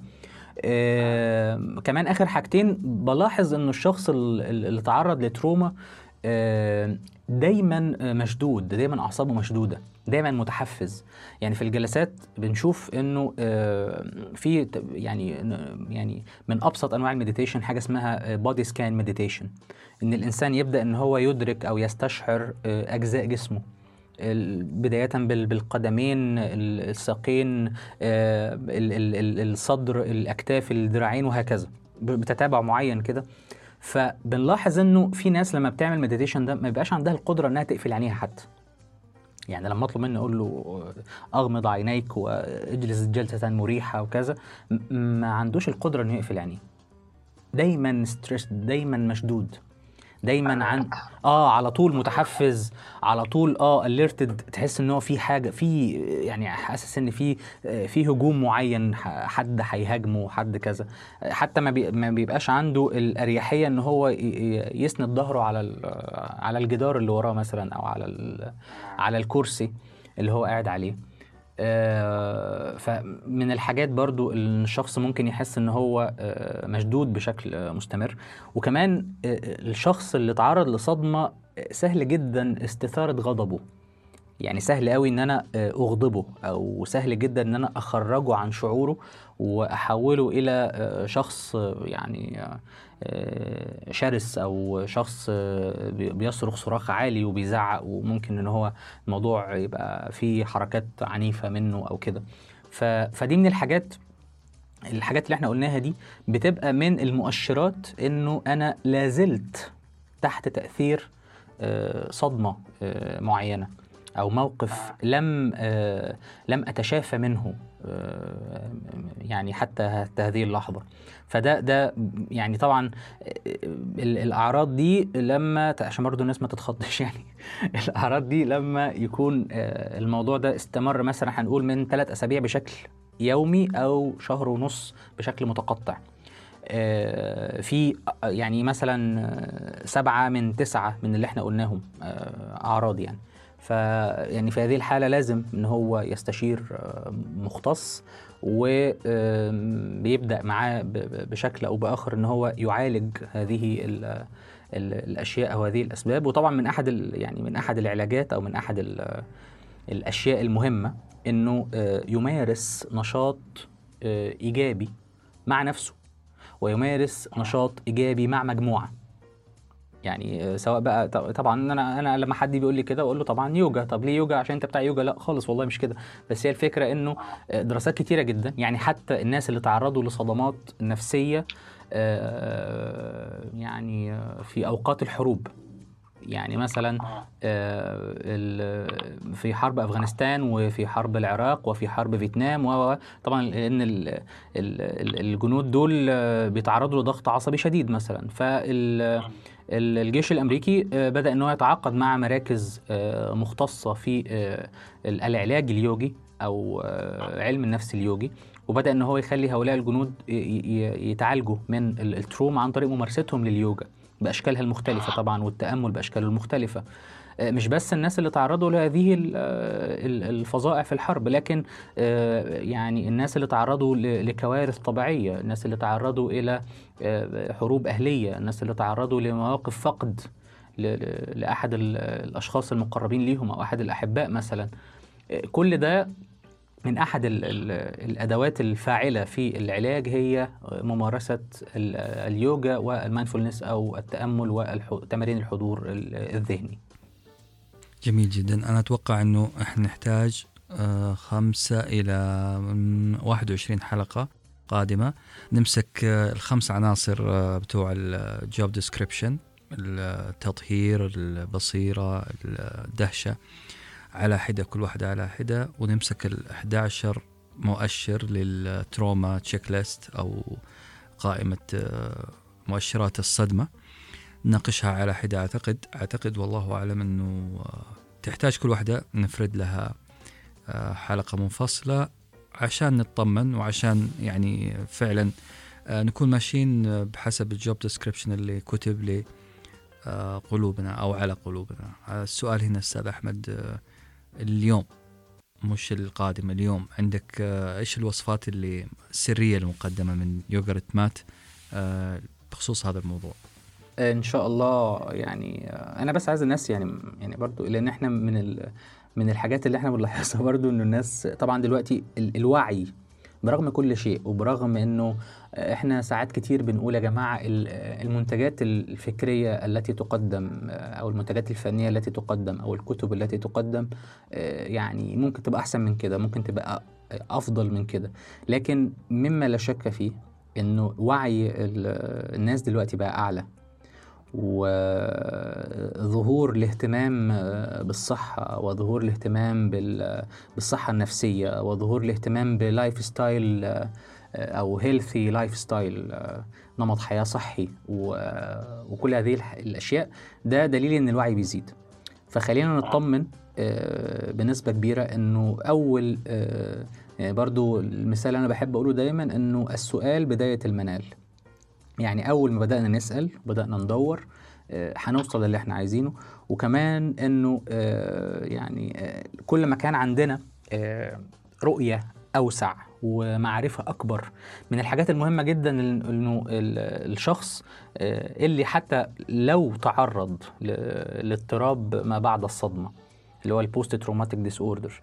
آه كمان اخر حاجتين بلاحظ انه الشخص ال- ال- اللي تعرض لتروما آه دايما آه، مشدود دايما اعصابه مشدوده دايما متحفز يعني في الجلسات بنشوف انه آه، في ت- يعني يعني من ابسط انواع المديتيشن حاجه اسمها بودي سكان مديتيشن ان الانسان يبدا ان هو يدرك او يستشعر آه، اجزاء جسمه ال- بداية بال- بالقدمين ال- الساقين آه، ال- ال- ال- الصدر الأكتاف الذراعين وهكذا ب- بتتابع معين كده فبنلاحظ انه في ناس لما بتعمل مديتيشن ده ما بيبقاش عندها القدرة انها تقفل عينيها حتى يعني لما اطلب منه اقول له اغمض عينيك واجلس جلسة مريحة وكذا م- ما عندوش القدرة انه يقفل عينيه دايما ستريس دايما مشدود دايما عن اه على طول متحفز على طول اه اليرتد تحس ان هو في حاجه في يعني حاسس ان في آه، في هجوم معين ح- حد هيهاجمه حد كذا آه، حتى ما, بي ما بيبقاش عنده الاريحيه ان هو ي- ي- يسند ظهره على ال- على الجدار اللي وراه مثلا او على ال- على الكرسي اللي هو قاعد عليه آه، فمن الحاجات برضو اللي الشخص ممكن يحس ان هو آه، مشدود بشكل آه، مستمر وكمان آه، الشخص اللي اتعرض لصدمة آه، سهل جدا استثارة غضبه يعني سهل قوي ان انا آه، اغضبه او سهل جدا ان انا اخرجه عن شعوره واحوله الى آه، شخص آه، يعني آه، آه، شرس او شخص آه، بي- بيصرخ صراخ عالي وبيزعق وممكن ان هو الموضوع يبقى فيه حركات عنيفة منه او كده ف- فدي من الحاجات الحاجات اللي احنا قلناها دي بتبقى من المؤشرات انه انا لازلت تحت تأثير آه، صدمة آه، معينة أو موقف لم آه، لم أتشافى منه آه، يعني حتى حتى هذه اللحظة فده ده يعني طبعا آه، ال- الأعراض دي لما ت- عشان برضه الناس ما تتخضش يعني الأعراض دي لما يكون آه، الموضوع ده استمر مثلا هنقول من ثلاث أسابيع بشكل يومي أو شهر ونص بشكل متقطع آه، في آه، يعني مثلا آه، سبعة من تسعة من اللي احنا قلناهم آه، أعراض يعني ف يعني في هذه الحالة لازم إن هو يستشير آه، مختص وبيبدأ معاه ب- ب- بشكل أو بآخر إن هو يعالج هذه ال ال الأشياء أو هذه الأسباب وطبعا من أحد ال يعني من أحد العلاجات أو من أحد ال الأشياء المهمة إنه آه، يمارس نشاط آه، إيجابي مع نفسه ويمارس نشاط ايجابي مع مجموعه يعني آه، سواء بقى ط- طبعا انا انا لما حد بيقول لي كده اقول له طبعا يوجا طب ليه يوجا عشان انت بتاع يوجا لا خالص والله مش كده بس هي الفكره انه آه، دراسات كتيره جدا يعني حتى الناس اللي تعرضوا لصدمات نفسيه آه، يعني آه، في اوقات الحروب يعني مثلا آه، ال- في حرب افغانستان وفي حرب العراق وفي حرب فيتنام و و- طبعا لان ال- ال- ال- الجنود دول آه، بيتعرضوا لضغط عصبي شديد مثلا فالجيش الامريكي آه، بدا ان هو يتعاقد مع مراكز آه، مختصه في آه، ال- العلاج اليوجي او آه، علم النفس اليوجي وبدا ان هو يخلي هؤلاء الجنود ي- ي- يتعالجوا من ال- التروما عن طريق ممارستهم لليوجا باشكالها المختلفه طبعا والتامل باشكاله المختلفه آه، مش بس الناس اللي تعرضوا لهذه ال- آه، ال- الفظائع في الحرب لكن آه، يعني الناس اللي تعرضوا ل- لكوارث طبيعيه الناس اللي تعرضوا الى آه، حروب اهليه الناس اللي تعرضوا لمواقف فقد ل- ل- لاحد ال- الاشخاص المقربين ليهم او احد الاحباء مثلا آه، كل ده من احد ال ال الادوات الفاعله في العلاج هي ممارسه ال- اليوجا والمايندفولنس او التامل وتمارين الحضور ال- الذهني جميل جدا أنا أتوقع أنه إحنا نحتاج آه، خمسة إلى من 21 حلقة قادمة نمسك آه، الخمس عناصر آه، بتوع الجوب ديسكريبشن التطهير البصيرة الدهشة على حدة كل واحدة على حدة ونمسك ال 11 مؤشر للتروما تشيك ليست أو قائمة آه، مؤشرات الصدمة نناقشها على حدة أعتقد أعتقد والله أعلم أنه آه، تحتاج كل واحدة نفرد لها آه، حلقة منفصلة عشان نطمن وعشان يعني فعلا آه، نكون ماشيين آه، بحسب الجوب ديسكريبشن اللي كتب لقلوبنا أو على قلوبنا آه، السؤال هنا أستاذ أحمد آه، اليوم مش القادم اليوم عندك آه، إيش الوصفات اللي السرية المقدمة من يوغرت مات آه، بخصوص هذا الموضوع ان شاء الله يعني انا بس عايز الناس يعني يعني برضو لان احنا من ال من الحاجات اللي احنا بنلاحظها برضو انه الناس طبعا دلوقتي ال- الوعي برغم كل شيء وبرغم انه احنا ساعات كتير بنقول يا جماعه ال- المنتجات الفكريه التي تقدم او المنتجات الفنيه التي تقدم او الكتب التي تقدم يعني ممكن تبقى احسن من كده ممكن تبقى افضل من كده لكن مما لا شك فيه انه وعي ال- الناس دلوقتي بقى اعلى وظهور الاهتمام بالصحة وظهور الاهتمام بال- بالصحة النفسية وظهور الاهتمام بلايف ستايل أو هيلثي لايف ستايل نمط حياة صحي و- وكل هذه الح- الأشياء ده دليل إن الوعي بيزيد فخلينا نطمن آه، بنسبة كبيرة إنه أول آه، يعني برضو المثال اللي أنا بحب أقوله دايما إنه السؤال بداية المنال يعني اول ما بدانا نسال بدانا ندور آه، هنوصل للي احنا عايزينه وكمان انه آه، يعني آه، كل ما كان عندنا آه، رؤيه اوسع ومعرفه اكبر من الحاجات المهمه جدا ال- انه ال- الشخص آه، اللي حتى لو تعرض ل- لاضطراب ما بعد الصدمه اللي هو البوست تروماتيك ديس اوردر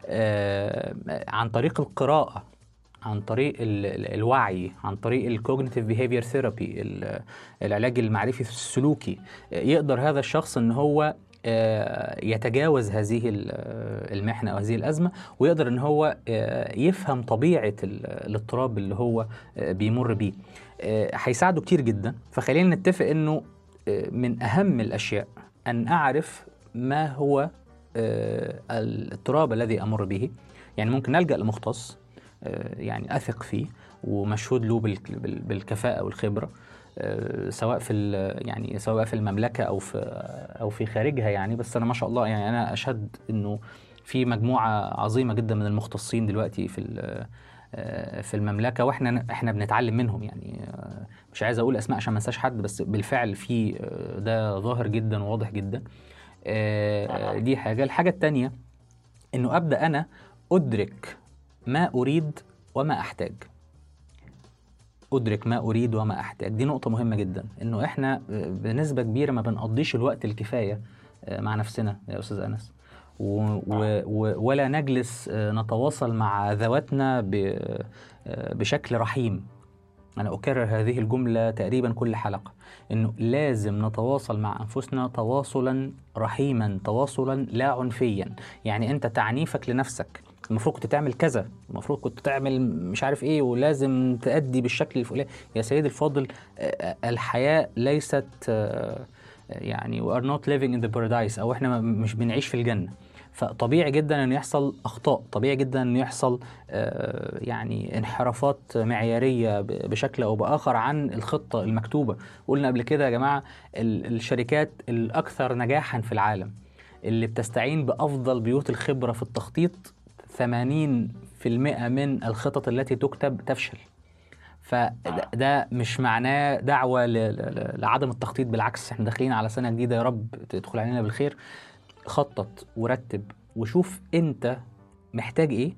عن طريق القراءه عن طريق ال- ال- الوعي عن طريق الكوجنيتيف بيهيفير ثيرابي العلاج المعرفي السلوكي آه، يقدر هذا الشخص ان هو آه، يتجاوز هذه ال- آه، المحنه او هذه الازمه ويقدر ان هو آه، يفهم طبيعه ال- الاضطراب اللي هو آه، بيمر بيه آه، هيساعده كتير جدا فخلينا نتفق انه آه، من اهم الاشياء ان اعرف ما هو آه، الاضطراب الذي امر به يعني ممكن نلجا لمختص آه، يعني اثق فيه ومشهود له بالك- بال- بالكفاءه والخبره آه، سواء في ال- يعني سواء في المملكه او في او في خارجها يعني بس انا ما شاء الله يعني انا اشهد انه في مجموعه عظيمه جدا من المختصين دلوقتي في ال- آه، في المملكه واحنا احنا بنتعلم منهم يعني آه، مش عايز اقول اسماء عشان ما انساش حد بس بالفعل في آه، ده ظاهر جدا وواضح جدا آه، دي حاجه الحاجه الثانيه انه ابدا انا ادرك ما اريد وما احتاج ادرك ما اريد وما احتاج دي نقطه مهمه جدا انه احنا بنسبه كبيره ما بنقضيش الوقت الكفايه مع نفسنا يا استاذ انس و و و ولا نجلس نتواصل مع ذواتنا ب- بشكل رحيم انا اكرر هذه الجمله تقريبا كل حلقه انه لازم نتواصل مع انفسنا تواصلا رحيما تواصلا لا عنفيا يعني انت تعنيفك لنفسك المفروض كنت تعمل كذا المفروض كنت تعمل مش عارف ايه ولازم تأدي بالشكل الفلاني يا سيدي الفاضل آه، الحياة ليست آه، يعني we are not living in the paradise او احنا ما- مش بنعيش في الجنة فطبيعي جدا ان يحصل اخطاء طبيعي جدا ان يحصل آه، يعني انحرافات معياريه ب- بشكل او باخر عن الخطه المكتوبه قلنا قبل كده يا جماعه ال- الشركات الاكثر نجاحا في العالم اللي بتستعين بافضل بيوت الخبره في التخطيط 80% من الخطط التي تكتب تفشل فده مش معناه دعوه ل- ل- لعدم التخطيط بالعكس احنا داخلين على سنه جديده يا رب تدخل علينا بالخير خطط ورتب وشوف انت محتاج ايه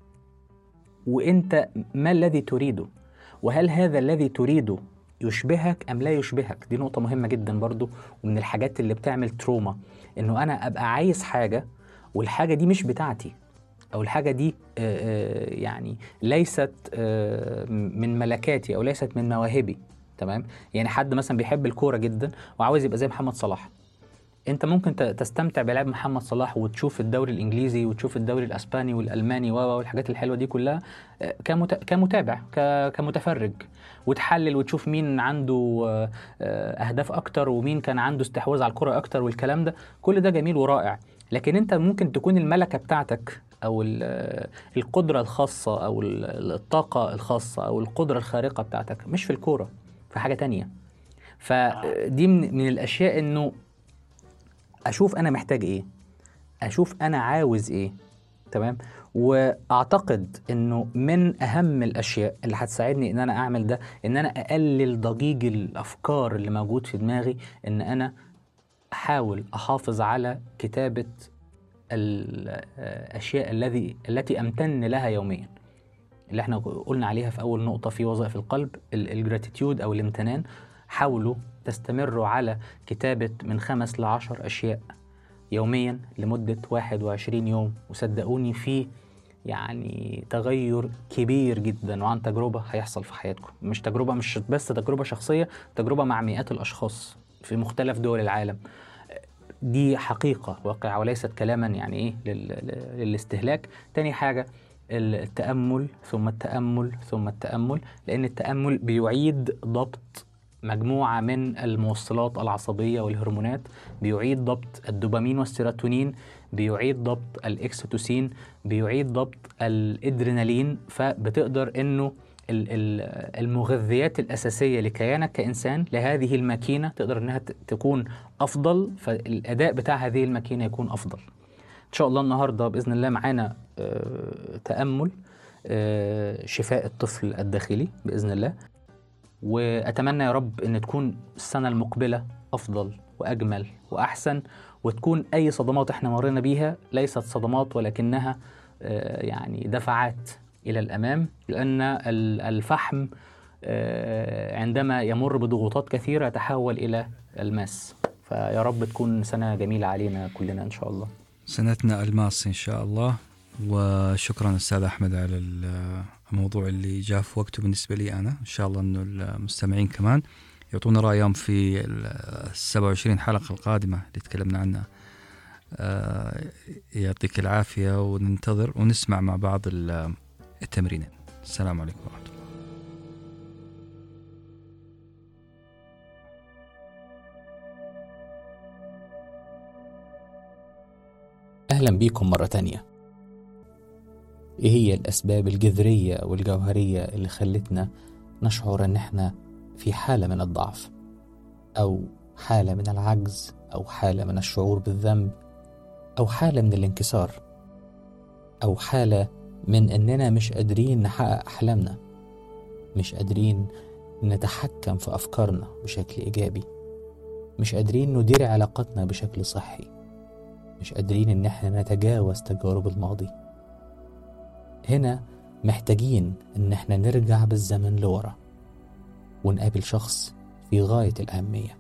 وانت ما الذي تريده وهل هذا الذي تريده يشبهك ام لا يشبهك دي نقطه مهمه جدا برضو ومن الحاجات اللي بتعمل تروما انه انا ابقى عايز حاجه والحاجه دي مش بتاعتي او الحاجه دي آه، آه، يعني ليست آه، من ملكاتي او ليست من مواهبي تمام يعني حد مثلا بيحب الكوره جدا وعاوز يبقى زي محمد صلاح انت ممكن ت- تستمتع بلعب محمد صلاح وتشوف الدوري الانجليزي وتشوف الدوري الاسباني والالماني و- و- والحاجات الحلوه دي كلها آه، كمت... كمتابع ك... كمتفرج وتحلل وتشوف مين عنده آه، آه، اهداف اكتر ومين كان عنده استحواذ على الكره اكتر والكلام ده كل ده جميل ورائع لكن انت ممكن تكون الملكه بتاعتك او ال- آه، القدره الخاصه او ال- الطاقه الخاصه او القدره الخارقه بتاعتك مش في الكوره في حاجه تانية فدي من, من الاشياء انه اشوف انا محتاج ايه اشوف انا عاوز ايه تمام واعتقد انه من اهم الاشياء اللي هتساعدني ان انا اعمل ده ان انا اقلل ضجيج الافكار اللي موجود في دماغي ان انا احاول احافظ على كتابه الاشياء الذي التي امتن لها يوميا اللي احنا قلنا عليها في اول نقطه في وظائف القلب الجراتيتيود او الامتنان حاولوا تستمروا على كتابه من خمس لعشر اشياء يوميا لمده 21 يوم وصدقوني في يعني تغير كبير جدا وعن تجربه هيحصل في حياتكم مش تجربه مش بس تجربه شخصيه تجربه مع مئات الاشخاص في مختلف دول العالم دي حقيقة واقعة وليست كلاما يعني إيه لل- للاستهلاك تاني حاجة التأمل ثم التأمل ثم التأمل لأن التأمل بيعيد ضبط مجموعة من الموصلات العصبية والهرمونات بيعيد ضبط الدوبامين والسيروتونين بيعيد ضبط الإكسيتوسين بيعيد ضبط الإدرينالين فبتقدر إنه ال- ال- المغذيات الأساسية لكيانك كإنسان لهذه الماكينة تقدر إنها ت- تكون أفضل فالأداء بتاع هذه الماكينة يكون أفضل إن شاء الله النهاردة بإذن الله معانا آه، تأمل آه، شفاء الطفل الداخلي بإذن الله وأتمنى يا رب إن تكون السنة المقبلة أفضل وأجمل وأحسن وتكون أي صدمات إحنا مرينا بيها ليست صدمات ولكنها آه، يعني دفعات إلى الأمام لأن ال- الفحم آه، عندما يمر بضغوطات كثيرة يتحول إلى الماس فيا رب تكون سنة جميلة علينا كلنا إن شاء الله سنتنا الماس ان شاء الله وشكرا استاذ احمد على ال- الموضوع اللي جاء في وقته بالنسبه لي انا ان شاء الله انه المستمعين كمان يعطونا رايهم في ال 27 حلقه القادمه اللي تكلمنا عنها آه، يعطيك العافيه وننتظر ونسمع مع بعض ال- التمرين السلام عليكم ورحمه الله أهلا بيكم مرة تانية إيه هي الأسباب الجذرية والجوهرية اللي خلتنا نشعر إن إحنا في حالة من الضعف أو حالة من العجز أو حالة من الشعور بالذنب أو حالة من الانكسار أو حالة من إننا مش قادرين نحقق أحلامنا مش قادرين نتحكم في أفكارنا بشكل إيجابي مش قادرين ندير علاقاتنا بشكل صحي مش قادرين إن إحنا نتجاوز تجارب الماضي هنا محتاجين إن إحنا نرجع بالزمن لورا ونقابل شخص في غاية الأهمية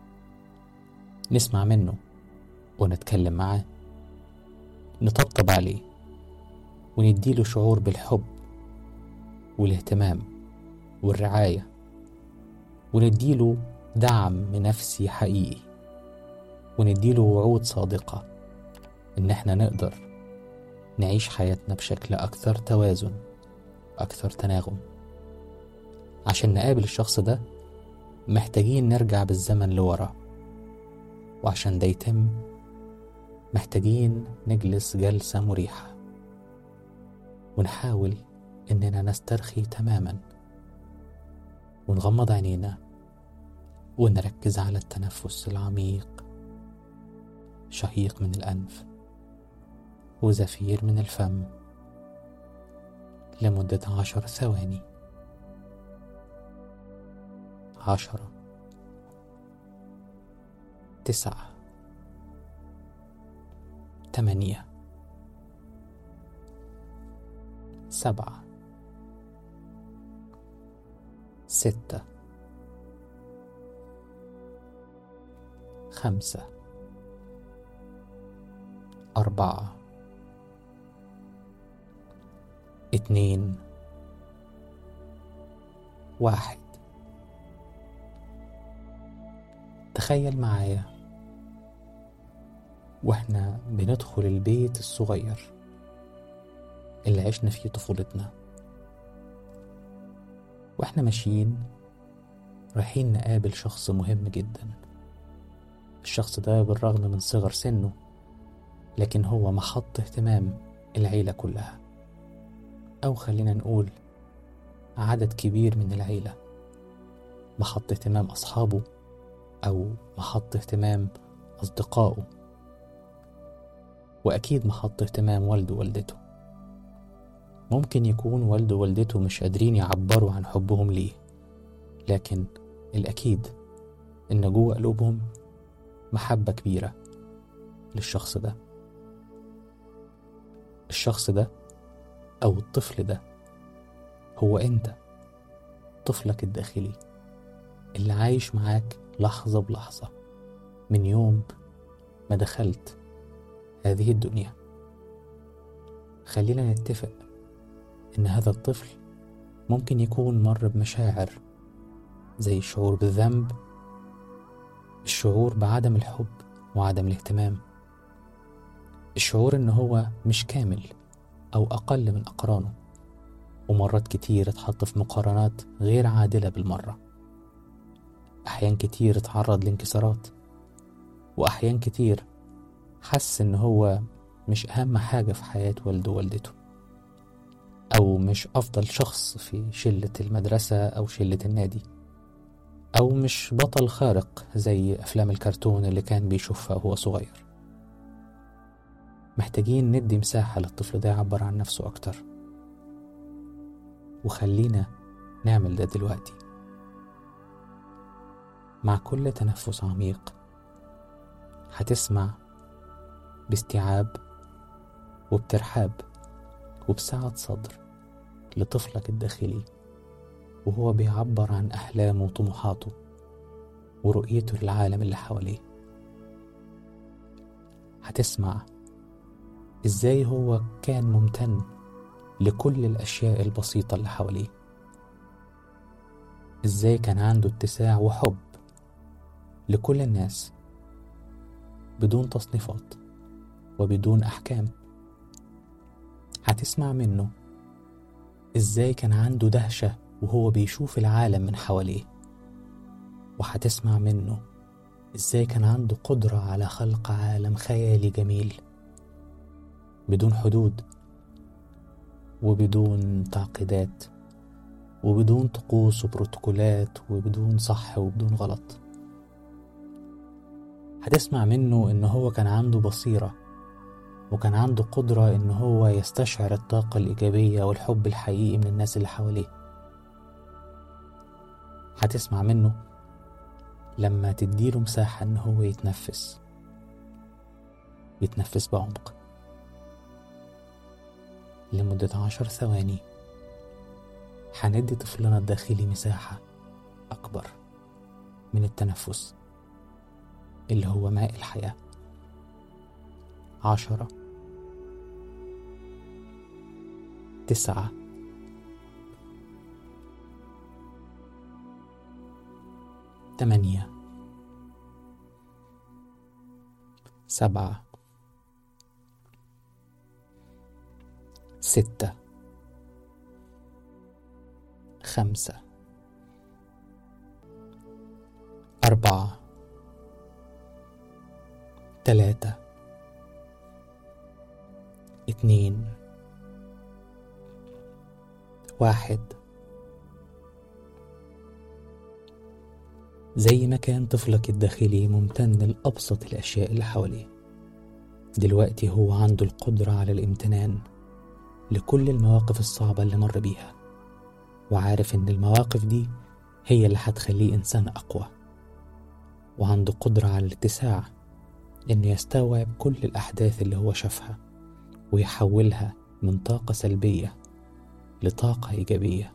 نسمع منه ونتكلم معاه نطبطب عليه ونديله شعور بالحب والاهتمام والرعاية ونديله دعم نفسي حقيقي ونديله وعود صادقة إن إحنا نقدر نعيش حياتنا بشكل أكثر توازن أكثر تناغم عشان نقابل الشخص ده محتاجين نرجع بالزمن لورا وعشان ده يتم محتاجين نجلس جلسة مريحة ونحاول إننا نسترخي تماما ونغمض عينينا ونركز على التنفس العميق شهيق من الأنف وزفير من الفم لمدة عشر ثواني عشرة تسعة ثمانية سبعة ستة خمسة أربعة اتنين واحد تخيل معايا واحنا بندخل البيت الصغير اللي عشنا فيه طفولتنا واحنا ماشيين رايحين نقابل شخص مهم جدا الشخص ده بالرغم من صغر سنه لكن هو محط اهتمام العيلة كلها أو خلينا نقول عدد كبير من العيلة محط اهتمام أصحابه أو محط اهتمام أصدقائه وأكيد محط اهتمام والده ووالدته ممكن يكون والده ووالدته مش قادرين يعبروا عن حبهم ليه لكن الأكيد إن جوه قلوبهم محبة كبيرة للشخص ده الشخص ده أو الطفل ده هو أنت طفلك الداخلي اللي عايش معاك لحظة بلحظة من يوم ما دخلت هذه الدنيا خلينا نتفق إن هذا الطفل ممكن يكون مر بمشاعر زي الشعور بالذنب الشعور بعدم الحب وعدم الاهتمام الشعور إن هو مش كامل أو أقل من أقرانه ومرات كتير اتحط في مقارنات غير عادلة بالمرة أحيان كتير اتعرض لانكسارات وأحيان كتير حس إن هو مش أهم حاجة في حياة والده ووالدته أو مش أفضل شخص في شلة المدرسة أو شلة النادي أو مش بطل خارق زي أفلام الكرتون اللي كان بيشوفها وهو صغير محتاجين ندي مساحة للطفل ده يعبر عن نفسه أكتر وخلينا نعمل ده دلوقتي مع كل تنفس عميق هتسمع باستيعاب وبترحاب وبسعة صدر لطفلك الداخلي وهو بيعبر عن أحلامه وطموحاته ورؤيته للعالم اللي حواليه هتسمع ازاي هو كان ممتن لكل الأشياء البسيطة اللي حواليه ازاي كان عنده اتساع وحب لكل الناس بدون تصنيفات وبدون أحكام هتسمع منه ازاي كان عنده دهشة وهو بيشوف العالم من حواليه وهتسمع منه ازاي كان عنده قدرة على خلق عالم خيالي جميل بدون حدود وبدون تعقيدات وبدون طقوس وبروتوكولات وبدون صح وبدون غلط هتسمع منه ان هو كان عنده بصيرة وكان عنده قدرة ان هو يستشعر الطاقة الإيجابية والحب الحقيقي من الناس اللي حواليه هتسمع منه لما تديله مساحة ان هو يتنفس يتنفس بعمق لمدة عشر ثواني هندي طفلنا الداخلي مساحة أكبر من التنفس اللي هو ماء الحياة عشرة تسعة تمانية سبعة ستة خمسة أربعة تلاتة اتنين واحد زي ما كان طفلك الداخلي ممتن لأبسط الأشياء اللي حواليه دلوقتي هو عنده القدرة على الامتنان لكل المواقف الصعبة اللي مر بيها وعارف إن المواقف دي هي اللي هتخليه إنسان أقوى وعنده قدرة على الاتساع إنه يستوعب كل الأحداث اللي هو شافها ويحولها من طاقة سلبية لطاقة إيجابية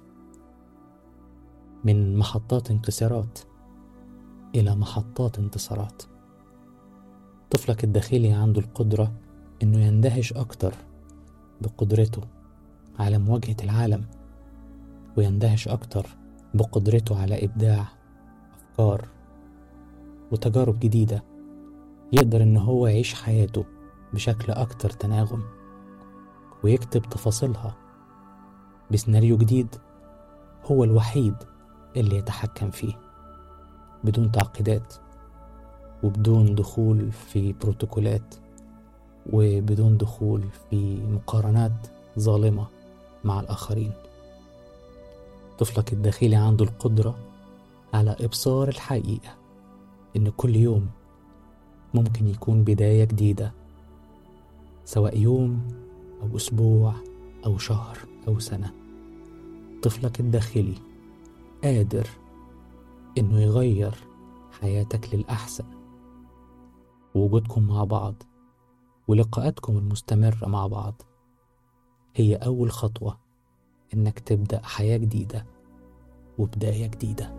من محطات انكسارات إلى محطات انتصارات طفلك الداخلي عنده القدرة إنه يندهش أكتر بقدرته على مواجهة العالم ويندهش أكتر بقدرته على إبداع أفكار وتجارب جديدة يقدر إن هو يعيش حياته بشكل أكتر تناغم ويكتب تفاصيلها بسيناريو جديد هو الوحيد اللي يتحكم فيه بدون تعقيدات وبدون دخول في بروتوكولات وبدون دخول في مقارنات ظالمة مع الآخرين طفلك الداخلي عنده القدرة على إبصار الحقيقة إن كل يوم ممكن يكون بداية جديدة سواء يوم أو أسبوع أو شهر أو سنة طفلك الداخلي قادر إنه يغير حياتك للأحسن ووجودكم مع بعض ولقاءاتكم المستمرة مع بعض هي أول خطوة إنك تبدأ حياة جديدة وبداية جديدة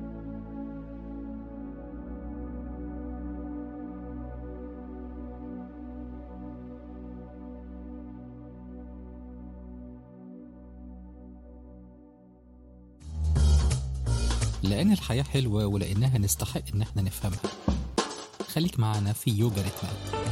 لأن الحياة حلوة ولأنها نستحق إن احنا نفهمها خليك معنا في يوجا ريتمات